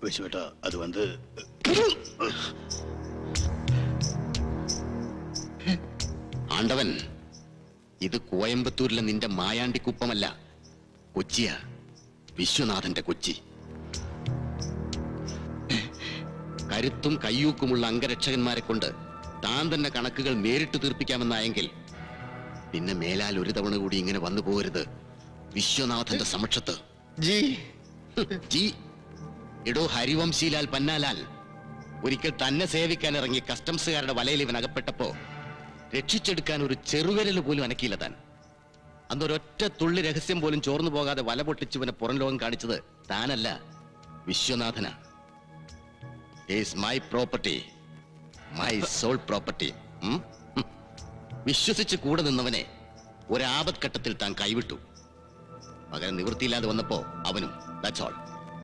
വിശ്വേട്ട അത് വന്ന് ആണ്ടവൻ ഇത് കോയമ്പത്തൂരിലെ നിന്റെ മായാണ്ടിക്കുപ്പമല്ല കൊച്ചിയാ വിശ്വനാഥന്റെ കൊച്ചി കരുത്തും കയ്യൂക്കുമുള്ള അംഗരക്ഷകന്മാരെ കൊണ്ട് താൻ തന്നെ കണക്കുകൾ നേരിട്ട് തീർപ്പിക്കാമെന്നായെങ്കിൽ പിന്നെ മേലാൽ ഒരു തവണ കൂടി ഇങ്ങനെ വന്നു പോകരുത് വിശ്വനാഥന്റെ സമക്ഷത്ത് ജി ജി എടോ ഹരിവംശീലാൽ പന്നാലാൽ ഒരിക്കൽ തന്നെ സേവിക്കാൻ ഇറങ്ങി കസ്റ്റംസുകാരുടെ വലയിൽ ഇവൻ അകപ്പെട്ടപ്പോ രക്ഷിച്ചെടുക്കാൻ ഒരു ചെറുവിരൽ പോലും അനക്കിയില്ല താൻ അന്നൊരൊറ്റ തുള്ളി രഹസ്യം പോലും ചോർന്നു പോകാതെ വല പൊട്ടിച്ചവനെ പുറം ലോകം കാണിച്ചത് താനല്ല വിശ്വനാഥന is my property my soul property വിശ്വസിച്ച് കൂടെ നിന്നവനെ ഒരാപത് ഘട്ടത്തിൽ താൻ കൈവിട്ടു പകരം നിവൃത്തിയില്ലാതെ വന്നപ്പോ അവനും ദാറ്റ്സ് ഓൾ